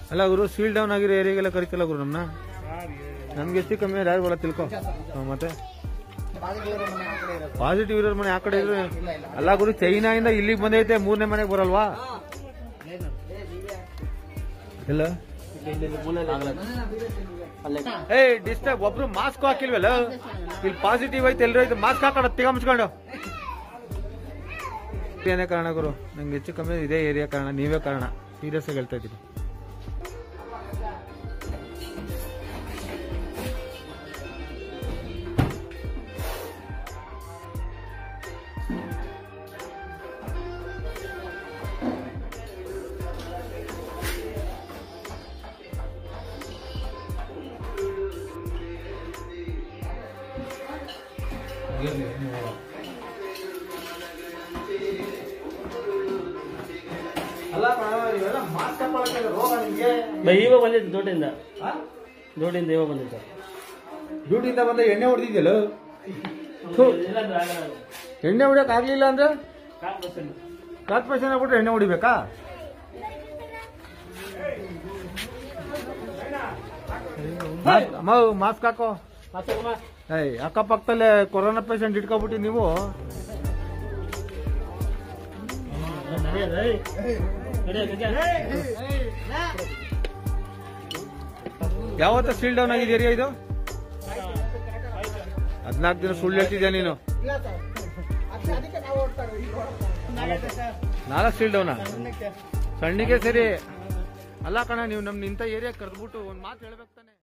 ಅಲ್ಲ ಗುರು seal down ಆಗಿರೋ ಏರಿಯಾಗೆಲ್ಲ ಕರಿತಲ್ಲ ಗುರು ನಮ್ಮನ್ನ ನಮ್ಗೆ ಹೆಚ್ಚು ಕಮ್ಮಿ ಯಾರು ಬರಲ್ಲ ತಿಳ್ಕೊ ಹ್ಮ್, ಮತ್ತೆ ಪಾಸಿಟಿವ್ ಇರೋರ್ ಮನೆ ಆ ಕಡೆ ಇದ್ರೆ ಅಲ್ಲ ಗುರು ಚೈನಾಯಿಂದ ಇಲ್ಲಿಗೆ ಬಂದೈತೆ ಮೂರನೇ ಮನೆಗೆ ಬರಲ್ವಾ ಇಲ್ಲ ಏ ಡಿಸ್ಟರ್ಬ್ ಒಬ್ರು ಮಾಸ್ಕ್ ಹಾಕಿಲ್ವಲ್ಲ ಇಲ್ಲಿ ಪಾಸಿಟಿವ್ ಐತೆ ಎಲ್ರು ಐತೆ ಮಾಸ್ಕ್ ಹಾಕೋಣ ತಿಗ ಮುಚ್ಕೊಂಡು ಏನೇ ಕಾರಣ ಗುರು ನಂಗೆ ಹೆಚ್ಚು ಕಮ್ಮಿ ಇದೇ ಏರಿಯಾ ಕಾರಣ ನೀವೇ ಕಾರಣ ಸೀರಿಯಸ್ ಆಗಿ ಹೇಳ್ತಾ ಇದ್ದೀನಿ ಅಲ್ಲ ಮಾಸ್ಕ್ ಹಾಕೊಳ್ಳೋಕೆ ರೋಗ ನಿಮಗೆ ಬೈ ಇವಾಗ ಬಂದಿದ್ದು ದೊಡ್ಡಿಂದ ದೊಡ್ಡಿಂದ ಇವಾಗ ಬಂದಿದ್ದು ಡ್ಯೂಟಿಯಿಂದ ಬಂದ ಎಣ್ಣೆ ಹೊಡೆದಿದ್ಯಲ್ಲ ಇಲ್ಲಾಂದ್ರೆ ಆಗಲ್ಲ ಅದು. ಎಣ್ಣೆ ಹೊಡಿಯಕ್ ಆಗ್ಲಿಲ್ಲ ಅಂದ್ರೆ ಕಾಲ್ ಬಸ್ಸಲ್ಲಿ. ಕಾರ್ಪೊರೇಷನ್ ಆಗ್ಬಿಟ್ರೆ ಎಣ್ಣೆ ಹೊಡಿಬೇಕಾ ಮಾಸ್ಕ್- ಅಮ್ಮ ಮಾಸ್ಕ್ ಹಾಕೋ ಹಾಕ್ಸಕ್ಕಮ್ಮ? ಏಯ್ ಅಕ್ಕಪಕ್ಕದಲ್ಲೇ ಕೊರೋನಾ ಪೇಷಂಟ್ ಇಟ್ಕೊಬಿಟ್ಟು ನೀವು ನಡೆಯಲ್ಲ, ಏಯ್. ನಡೆಯಲ್ಲ, ನಡೆಯಲ್ಲ. ಯಾವತ್ತ ಸೀಲ್ ಡೌನ್ ಆಗಿದೆ ಏರಿಯಾ ಇದು ಹದಿನಾಲ್ಕು ದಿನ ಸುಳ್ಳು ಹೇಳ್ತಿದ್ಯಾ ನೀನು ನಾಲ್ಕು ಸೀಲ್ ಡೌನಾ ಸಣ್ಣಿಗೆ ಸರಿ ಅಲ್ಲ ಕಣ ನೀವು ನಮ್ ಇಂಥ ಏರಿಯಾ ಕರೆದ್ಬಿಟ್ಟು ಒಂದ್ ಮಾತು ಹೇಳ್ಬೇಕು ತಾನೆ